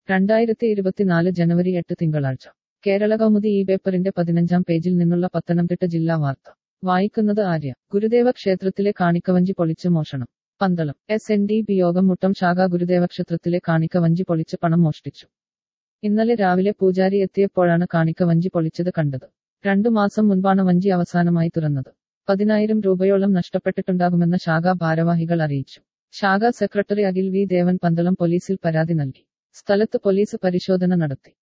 രണ്ടായിരത്തി ഇരുപത്തിനാല് ജനുവരി എട്ട് തിങ്കളാഴ്ച കേരള കൗമുദി ഈ പേപ്പറിന്റെ പതിനഞ്ചാം പേജിൽ നിന്നുള്ള പത്തനംതിട്ട ജില്ലാ വാർത്ത വായിക്കുന്നത് ആര്യ ഗുരുദേവ ക്ഷേത്രത്തിലെ കാണിക്കവഞ്ചി പൊളിച്ച് മോഷണം Pandalam S N D P യോഗം മുട്ടം ശാഖ ഗുരുദേവ ക്ഷേത്രത്തിലെ കാണിക്കവഞ്ചി പൊളിച്ച് പണം മോഷ്ടിച്ചു ഇന്നലെ രാവിലെ പൂജാരി എത്തിയപ്പോഴാണ് കാണിക്കവഞ്ചി പൊളിച്ചത് കണ്ടത് രണ്ടു മാസം മുൻപാണ് വഞ്ചി അവസാനമായി തുറന്നത് പതിനായിരം രൂപയോളം നഷ്ടപ്പെട്ടിട്ടുണ്ടാകുമെന്ന് ശാഖാ ഭാരവാഹികൾ അറിയിച്ചു ശാഖാ സെക്രട്ടറി അഖിൽ വി ദേവൻ പന്തളം പോലീസിൽ പരാതി നൽകി സ്ഥലത്ത് പോലീസ് പരിശോധന നടത്തി